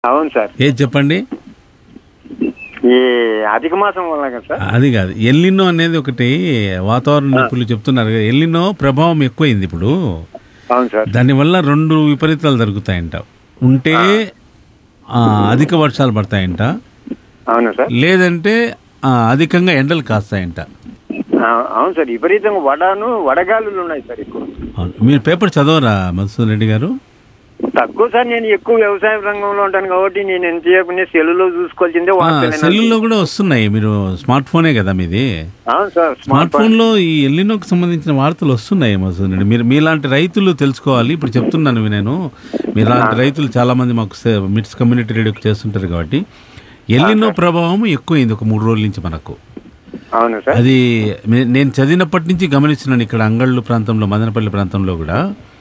అవును సార్ ఏది చెప్పండి ఈ అధిక మాసం వల్ల కదా సార్ అది కాదు ఎల్లినో అనేది ఒకటి వాతావరణ నిపుణులు చెప్తున్నారు కదా, ఎల్లినో ప్రభావం ఎక్కువైంది ఇప్పుడు అవును సార్ దానివల్ల రెండు విపరీతాలు జరుగుతాయంట ఉంటే ఆ, అధిక వర్షాలు పడతాయంట అవును సార్ లేదంటే ఆ, అధికంగా ఎండలు కాస్తాయంట ఆ, అవును సార్ విపరీతంగా వడను వడగాలులు ఉన్నాయి సార్ ఎక్కువ అవును మీరు పేపర్ చదవరా మధుసూదన్ రెడ్డి గారు తక్కువ సార్ నేను ఎక్కువ వ్యవసాయ రంగంలో ఉంటాను కాబట్టి నేను ఎంతసేపు నేను సెల్లులో చూసుకోవాల్సిందే ఆ, వార్తలు సెల్లుల్లో కూడా వస్తున్నాయి మీరు స్మార్ట్ ఫోనే కదా మీది అవును సార్ స్మార్ట్ ఫోన్ లో ఈ ఎల్లినోకి సంబంధించిన వార్తలు వస్తున్నాయి మధుసూదన్ రెడ్డి మీరు మీలాంటి రైతులు తెలుసుకోవాలి ఇప్పుడు చెప్తున్నాను నేను మీలాంటి రైతులు చాలా మంది మాకు సే- మిట్స్ కమ్యూనిటీ రేడియోకి చేస్తుంటారు కాబట్టి ఎల్లినో ప్రభావం ఎక్కువైంది ఒక మూడు రోజుల నుంచి మనకు అవును సార్ అది నే- నేను చదివినప్పటి నుంచి గమనిస్తున్నాను ఇక్కడ అంగళ్ళు ప్రాంతంలో మదనపల్లి ప్రాంతంలో కూడా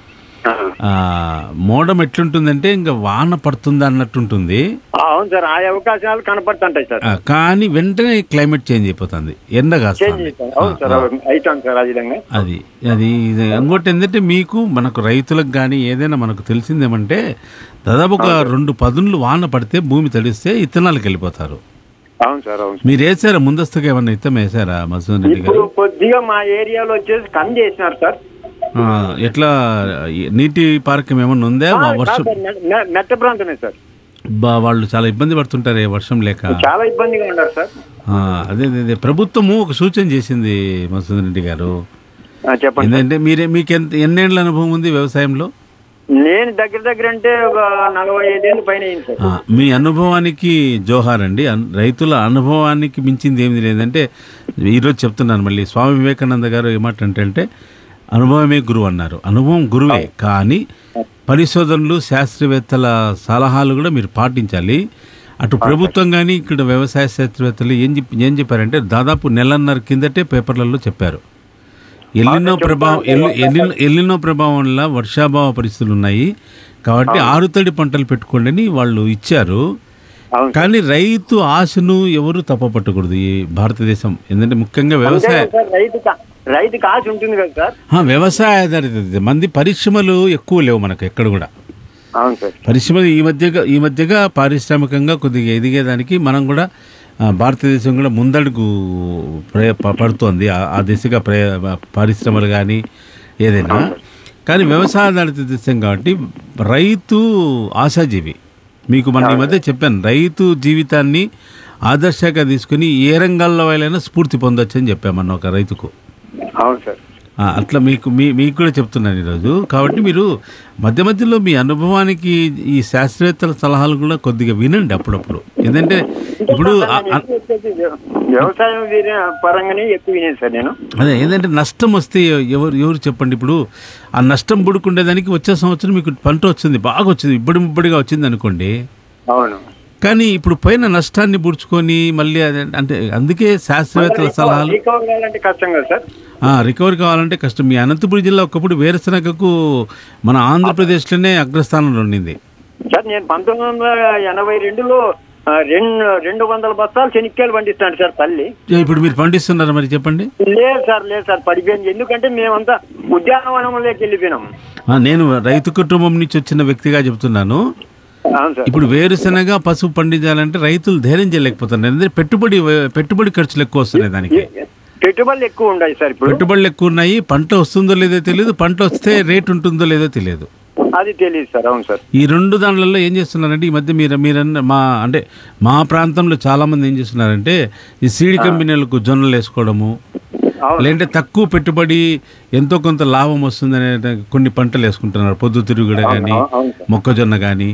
ఆ. ఆ, మోడం ఎట్లుంటుందంటే ఇంకా వాన పడుతుందా అన్నట్టుంటుంది ఆ, అవును సార్ ఆ అవకాశాలు కనపడుతుంటాయి సార్ ఆ, కానీ వెంటనే క్లైమేట్ చేంజ్ అయిపోతుంది ఎండ చేంజ్ కాస్తుంది అవుతాయి. అవును సార్ అవును. అవుతాను సార్ ఆ విధంగా అది అది ఇది ఇంకోటి ఏంటంటే మీకు మనకు రైతులకు కానీ ఏదైనా మనకు తెలిసిందేమంటే దాదాపు ఒక రెండు పదులు వాన పడితే భూమి తడిస్తే ఇత్తనాలకు వెళ్ళిపోతారు అవును సార్ అవును మీరు వేసారా ముందస్తుగా ఏమన్నా ఇత్తం వేసారా మధుసూదన్ రెడ్డి గారు ఇప్పుడు కొద్దిగా మా ఏరియాలో వచ్చేసి కన్ చేసినారు సార్ ఆ, ఎట్లా ఈ నీటి పార్కం ఏమన్నా ఉందా ఆ, వా- వర్షం కాదు సార్, మె- మెట్ట ప్రాంతమే సార్ బా వాళ్ళు చాలా ఇబ్బంది పడుతుంటారే వర్షం లేక చాలా ఇబ్బందిగా ఉన్నారు సార్ ఆ, అదే అదే, అదే ప్రభుత్వము ఒక సూచన చేసింది మధుసూదన్ రెడ్డి గారు ఆ, చెప్పండి ఏంటంటే మీరే మీకు ఎంత ఎన్నేళ్ల అనుభవం ఉంది వ్యవసాయంలో నేను దగ్గర దగ్గర అంటే ఒక నలభై ఐదేళ్ళు పైన అయింది సార్ ఆ, మీ అనుభవానికి జోహార్ అండి అన్- రైతుల అనుభవానికి మించింది ఏమి లేదంటే ఈరోజు చెప్తున్నాను మళ్ళీ స్వామి వివేకానంద గారు ఏమంటే అంటే అనుభవమే గురువు అన్నారు అనుభవం గురువే కానీ పరిశోధనలు శాస్త్రవేత్తల సలహాలు కూడా మీరు పాటించాలి అటు ప్రభుత్వం కానీ ఇక్కడ వ్యవసాయ శాస్త్రవేత్తలు ఏం చెప్పి ఏం చెప్పారంటే దాదాపు నెలన్నర కిందటే పేపర్లలో చెప్పారు ఎల్లినో ప్రభావం ఎల్లి- ఎల్లినో ఎల్లినో ప్రభావం వల్ల వర్షాభావ పరిస్థితులు ఉన్నాయి కాబట్టి ఆరుతడి పంటలు పెట్టుకోండి అని వాళ్ళు ఇచ్చారు అవును కానీ రైతు ఆశను ఎవరు తప్పపట్టకూడదు ఈ భారతదేశం ఎందుకంటే ముఖ్యంగా వ్యవసాయ అంతే సార్ రైతు కా- రైతుకి ఆశ ఉంటుంది కదా సార్ ఆ, వ్యవసాయ ఆధారిత ఇది. మంది పరిశ్రమలు ఎక్కువ లేవు మనకు ఎక్కడ కూడా అవును సార్ పరిశ్రమలు ఈ మధ్యగా ఈ మధ్యగా పారిశ్రామికంగా కొద్దిగా ఎదిగేదానికి మనం కూడా ఆ, భారతదేశం కూడా ముందడుగు ప్రయ ప- పడుతోంది ఆ- ఆ దిశగా ప్రయ పరిశ్రమలు కానీ ఏదైనా కానీ వ్యవసాయ ఆధారిత దేశం కాబట్టి రైతు ఆశాజీవి మీకు మన ఈ మధ్య చెప్పాను రైతు జీవితాన్ని ఆదర్శంగా తీసుకుని ఏ రంగాల్లో వాళ్ళైనా స్ఫూర్తి పొందొచ్చు అని చెప్పామన్న ఒక రైతుకు అవును సార్ ఆ, అట్లా మీకు మీ మీకు కూడా చెప్తున్నాను ఈరోజు కాబట్టి మీరు మధ్య మధ్యలో మీ అనుభవానికి ఈ శాస్త్రవేత్తల సలహాలు కూడా కొద్దిగా వినండి అప్పుడప్పుడు ఎందుకంటే ఇప్పుడు ఆ- ఆ- ఎక్కువ వచ్చేసి వ్య- వ్యవసాయం వీరి పరంగానే ఎక్కువ వినేది సార్ నేను అదే ఏంటంటే నష్టం వస్తే ఎవరు ఎవరు చెప్పండి ఇప్పుడు ఆ నష్టం పుడుకుండేదానికి వచ్చే సంవత్సరం మీకు పంట వచ్చింది బాగా వచ్చింది ఇబ్బడి ముబ్బడిగా వచ్చింది అనుకోండి అవును కానీ ఇప్పుడు పైన నష్టాన్ని పుడుచుకొని మళ్ళీ అదే అంటే అందుకే శాస్త్రవేత్తల సలహాలు రికవర్ కావాలంటే కష్టం కదా సార్ ఆ, రికవరీ కావాలంటే కష్టం మీ అనంతపురం జిల్లా ఒకప్పుడు వేరుశనగకు మన ఆంధ్రప్రదేశ్లోనే అగ్రస్థానంలో ఉండింది సార్ నేను పంతొమ్మిది వందల ఎనభై రెండులో ఆ, రెండు రెండు వందల బస్తాలు శనిక్కాయలు పండిస్తాను సార్ తల్లి ఇప్పుడు మీరు పండిస్తున్నారా మరి చెప్పండి లేదు సార్ లేదు సార్ పడిపోయింది ఎందుకంటే మేమంతా ఉద్యానవనంలోకి వెళ్ళిపోయినాం ఆ, నేను రైతు కుటుంబం నుంచి వచ్చిన వ్యక్తిగా చెప్తున్నాను అవును సార్ ఇప్పుడు వేరుశనగ పసుపు పండించాలంటే రైతులు ధైర్యం చేయలేకపోతున్నారు ఎందుకంటే పెట్టుబడి పెట్టుబడి ఖర్చులు ఎక్కువ వస్తున్నాయి దానికి పెట్టుబడులు ఎక్కువ ఉన్నాయి సార్ ఇప్పుడు పెట్టుబడులు ఎక్కువ ఉన్నాయి పంట వస్తుందో లేదో తెలియదు పంట వస్తే రేట్ ఉంటుందో లేదో తెలియదు అది తెలియదు సార్ అవును సార్ ఈ రెండు దానిలలో ఏం చేస్తున్నారంటే ఈ మధ్య మీరు మీరన్న మా అంటే మా ప్రాంతంలో చాలా మంది ఏం చేస్తున్నారంటే ఈ సీడ్ కంపెనీలకు జొన్నలు వేసుకోవడము అవును లేదంటే తక్కువ పెట్టుబడి ఎంతో కొంత లాభం వస్తుందనే కొన్ని పంటలు వేసుకుంటున్నారు పొద్దుతిరుగుడ కానీ అవును సార్ మొక్కజొన్న కానీ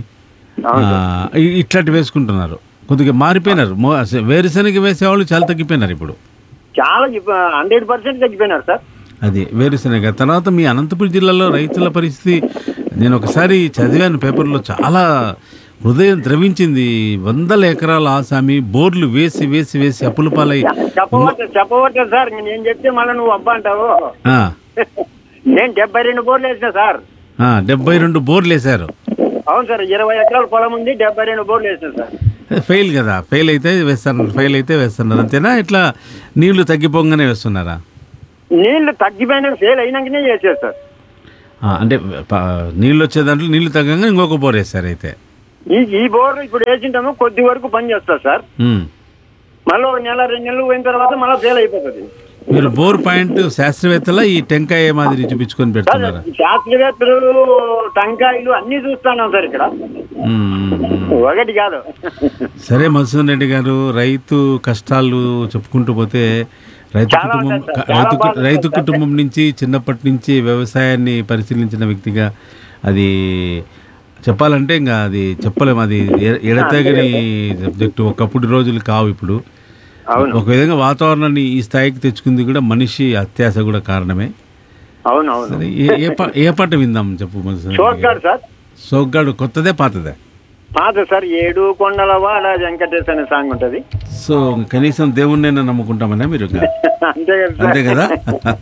ఇట్లాంటివి వేసుకుంటున్నారు కొద్దిగా మారిపోయినారు మో- అసలు వేరుశనగ వేసేవాళ్ళు చాలా తగ్గిపోయినారు ఇప్పుడు చాలా హండ్రెడ్ పర్సెంట్ తగ్గిపోయినారు సార్ అది వేరుశనగ తర్వాత మీ అనంతపురం జిల్లాలో రైతుల పరిస్థితి నేను ఒకసారి చదివాను పేపర్లో చాలా హృదయం ద్రవించింది వందల ఎకరాల ఆసామి బోర్లు వేసి వేసి వేసి అప్పుల పాలై చెప్పవట్లేదు చెప్పవట్లేదు సార్ నేను చెప్తే మళ్ళీ నువ్వు అబ్బా అంటావు ఆ, నేను డెబ్బై రెండు బోర్లు వేసిన సార్ ఆ, డెబ్బై రెండు బోర్లు వేశారు అవును సార్ ఇరవై ఎకరాల పొలం ఉంది డెబ్బై రెండు బోర్లు వేసిన సార్ ఫెయిల్ కదా ఫెయిల్ అయితే వేస్తున్నారు ఫెయిల్ అయితే వేస్తున్నారు అంతేనా ఇట్లా నీళ్లు తగ్గిపోగానే వేస్తున్నారా నీళ్లు తగ్గిపోయినా ఫెయిల్ అయినాకనే చేశారు సార్ ఆ, అంటే ప- నీళ్ళు వచ్చే దాంట్లో నీళ్లు తగ్గంగా ఇంకొక బోర్ వేస్తారు అయితే ఈ ఈ బోర్ ఇప్పుడు వేసింటాము కొద్ది వరకు పని చేస్తారు సార్ ఉమ్. మళ్ళీ ఒక నెల రెండు నెలలు పోయిన తర్వాత మళ్ళీ ఫెయిల్ అయిపోతుంది మీరు బోర్ పాయింట్ శాస్త్రవేత్తల ఈ టెంకాయ మాదిరి చూపించుకొని పెడుతున్నారా శాస్త్రవేత్తలు టంకాయలు అన్ని చూస్తున్నాం సార్ ఇక్కడ ఉమ్, ఉమ్, ఉమ్. ఒకటి కాదు సరే మధుసూదన్ రెడ్డి గారు రైతు కష్టాలు చెప్పుకుంటూ పోతే రైతు చాలా కుటుంబం ఉంటాయి సార్, రైతు చాలా కు- బాగా రైతు ఉంటాయి. కుటుంబం నుంచి చిన్నప్పటి నుంచి వ్యవసాయాన్ని పరిశీలించిన వ్యక్తిగా అది చెప్పాలంటే ఇంకా అది చెప్పలేము అది ఎ- ఎడతెగని సబ్జెక్టు ఒకప్పుడు రోజులు కావు ఇప్పుడు అవును ఒక విధంగా వాతావరణాన్ని ఈ స్థాయికి తెచ్చుకుంది కూడా మనిషి అత్యాశ కూడా కారణమే అవును అవును సరే ఏ- ఏ పా- ఏ పాట విందాం చెప్పు మధుసూదన్ రెడ్డి గారు. చూస్తాడు సార్ సోగ్గాడు కొత్తదే పాతదే పాత సార్ ఏడు కొండల వాడ వెంకటేశ్ అనే సాంగ్ ఉంటది సో కనీసం దేవుణ్ణైనా నమ్ముకుంటామన్నా మీరు ఇంకా? అంతే కదా అంతే సార్ కదా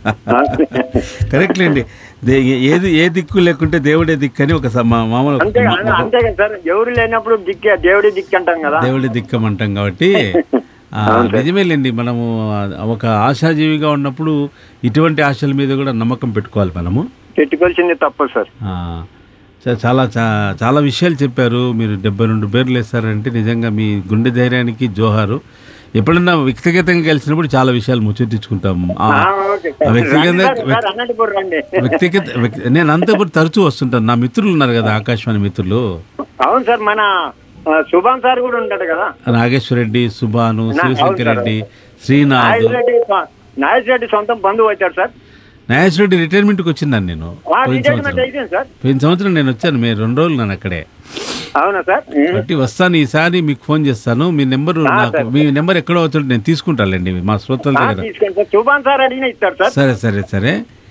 కరెక్ట్ లేండి దే- ఏది ఏ దిక్కు లేకుంటే దేవుడే దిక్కు అని ఒక స- మా- మామూలు అంతే కదా- అంతే కదా సార్ ఎవరు లేనప్పుడు దిక్కే దేవుడి దిక్కు అంటాం కదా దేవుడి దిక్కం అంటాం కాబట్టి ఆ, నిజమేలేండి మనము ఆ, ఒక ఆశాజీవిగా ఉన్నప్పుడు ఇటువంటి ఆశల మీద కూడా నమ్మకం పెట్టుకోవాలి మనము పెట్టుకోవాల్సింది తప్పు సార్ ఆ, చా- చాలా చా- చాలా విషయాలు చెప్పారు మీరు డెబ్బై రెండు పేర్లు వేస్తారంటే నిజంగా మీ గుండె ధైర్యానికి జోహారు ఎప్పుడన్నా వ్యక్తిగతంగా కలిసినప్పుడు చాలా విషయాలు ముచ్చటించుకుంటాం ఆ, ఆ, ఓకే ఆ సార్ వ్యక్తిగత రండి సార్, సార్ అన్నట్టుపూర్ రండి వ్యక్తిగత వ్యక్తి- నేను అంతప్పుడు తరచూ వస్తుంటాను నా మిత్రులు ఉన్నారు కదా ఆకాశవాణి మిత్రులు అవును సార్ మన ఆ, సుభాన్ సార్ కూడా ఉంటాడు కదా నాగేశ్వర రెడ్డి సుభాను నా- శివశంకర్ అవును సార్. రెడ్డి శ్రీనాథ్ నాగేష్ రెడ్డి నాగేష్ రెడ్డి సొంతం బంధువు వచ్చాడు సార్ నాగేశ్వర రెడ్డి రిటైర్మెంట్కి వచ్చిందాను నేను ఆ, పోయిన రిటైర్మెంట్ సంవత్సరం అయిపోయింది సార్ పోయిన సంవత్సరం నేను వచ్చాను మీరు రెండు రోజులు నన్ను అక్కడే అవునా సార్ కాబట్టి వస్తాను ఈసారి మీకు ఫోన్ చేస్తాను మీ నెంబర్ ఆ, నాకు సరే. మీ నెంబర్ ఎక్కడో వచ్చాడు నేను తీసుకుంటానండి మా శ్రోతల ఆ, దగ్గర తీసుకోండి సార్ సుభాన్ సార్ అడిగినా ఇస్తాడు సార్ సరే సరే సరే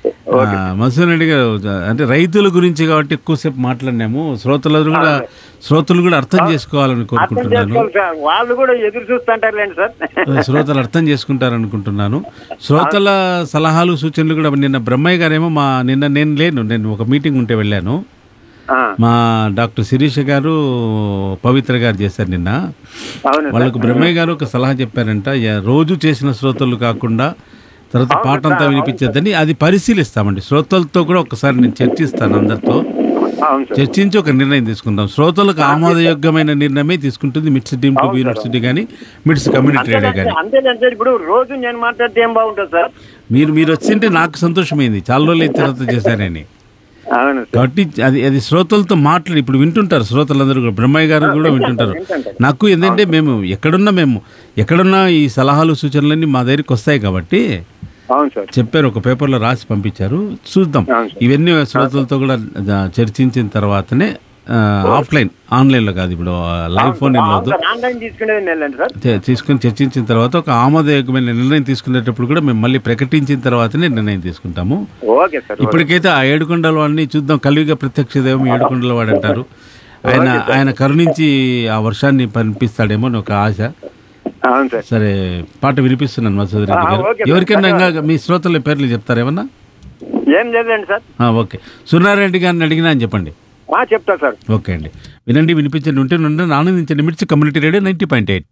మసూన్ రెడ్డి గారు అంటే రైతుల గురించి కాబట్టి ఎక్కువసేపు మాట్లాడినాము శ్రోతలు కూడా శ్రోతలు కూడా అర్థం చేసుకోవాలని అర్థం కోరుకుంటున్నాను చేసుకోవాలి సార్ వాళ్ళు కూడా ఎదురు చూస్తుంటారులేండి సార్ శ్రోతలు అర్థం చేసుకుంటారు అనుకుంటున్నాను శ్రోతల సలహాలు సూచనలు కూడా నిన్న బ్రహ్మయ్య గారేమో మా నిన్న నేను లేను నేను ఒక మీటింగ్ ఉంటే వెళ్ళాను ఆ, మా డాక్టర్ శిరీష గారు పవిత్ర గారు చేశారు నిన్న అవును సార్ వాళ్ళకు బ్రహ్మయ్య గారు ఒక సలహా చెప్పారంట యా- రోజు చేసిన శ్రోతలు కాకుండా తర్వాత పాట అంతా వినిపించద్దని అది పరిశీలిస్తామండి శ్రోతలతో కూడా ఒకసారి నేను చర్చిస్తాను అందరితో అవును సార్ చర్చించి ఒక నిర్ణయం తీసుకుంటాం శ్రోతలకు ఆమోదయోగ్యమైన నిర్ణయమే తీసుకుంటుంది మిట్స్ టీమ్ టు యూనివర్సిటీ కానీ మిట్స్ కమ్యూనిటీ రేడియో కానీ అంతేనండి సార్ ఇప్పుడు రోజు నేను మాట్లాడితే ఏం బాగుంటుంది సార్ మీరు మీరు వచ్చింటే నాకు సంతోషమైంది చాలా రోజులు అయిన తర్వాత చేశారని అవును సార్ కాబట్టి అది అది శ్రోతలతో మాట్లాడి ఇప్పుడు వింటుంటారు శ్రోతలందరూ కూడా బ్రహ్మయ్య గారు కూడా వింటుంటారు వింటుంటారు. నాకు ఏంటంటే మేము ఎక్కడున్నా మేము ఎక్కడున్నా ఈ సలహాలు సూచనలన్నీ మా దగ్గరికి వస్తాయి కాబట్టి అవును సార్ చెప్పారు ఒక పేపర్లో రాసి పంపించారు చూద్దాం అవును సార్. ఇవన్నీ శ్రోతలతో కూడా జ- చర్చించిన తర్వాతనే ఆ, ఆఫ్లైన్ ఆన్లైన్లో కాదు ఇప్పుడు ఆ, లైవ్ ఫోన్ ఇన్ వద్దు ఆన్లైన్ తీసుకునేది వెళ్ళండి సార్ చే- తీసుకుని చర్చించిన తర్వాత ఒక ఆమోదయోగ్యమైన నిర్ణయం తీసుకునేటప్పుడు కూడా మేము మళ్ళీ ప్రకటించిన తర్వాతనే నిర్ణయం తీసుకుంటాము ఓకే సార్ ఓకే. ఇప్పటికైతే ఆ ఏడుకొండల వాడిని చూద్దాం కలియుగ ప్రత్యక్ష దైవం ఏడుకొండల వాడు అంటారు ఆయన ఆయన కరుణించి ఆ వర్షాన్ని పంపిస్తాడేమో అని ఒక ఆశ అవును సార్ సరే పాట వినిపిస్తున్నాను మసూద్ రెడ్డి ఆ, గారు ఓకే సార్. ఎవరికైనా ఇంకా మీ శ్రోతల పేర్లు చెప్తారేమన్నా ఏం లేదండి సార్ ఆ, ఓకే సున్నారెడ్డి గారిని అడిగినా అని చెప్పండి ఆ, చెప్తా సార్ ఓకే అండి వినండి వినిపించండి ఉంటే నుండి ఆనందించండి Mirchi community radio ninety point eight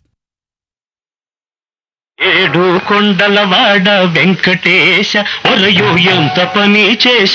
ఏడు కొండలవాడ వెంకటేశ ఒరయు ఎంత పని చేశ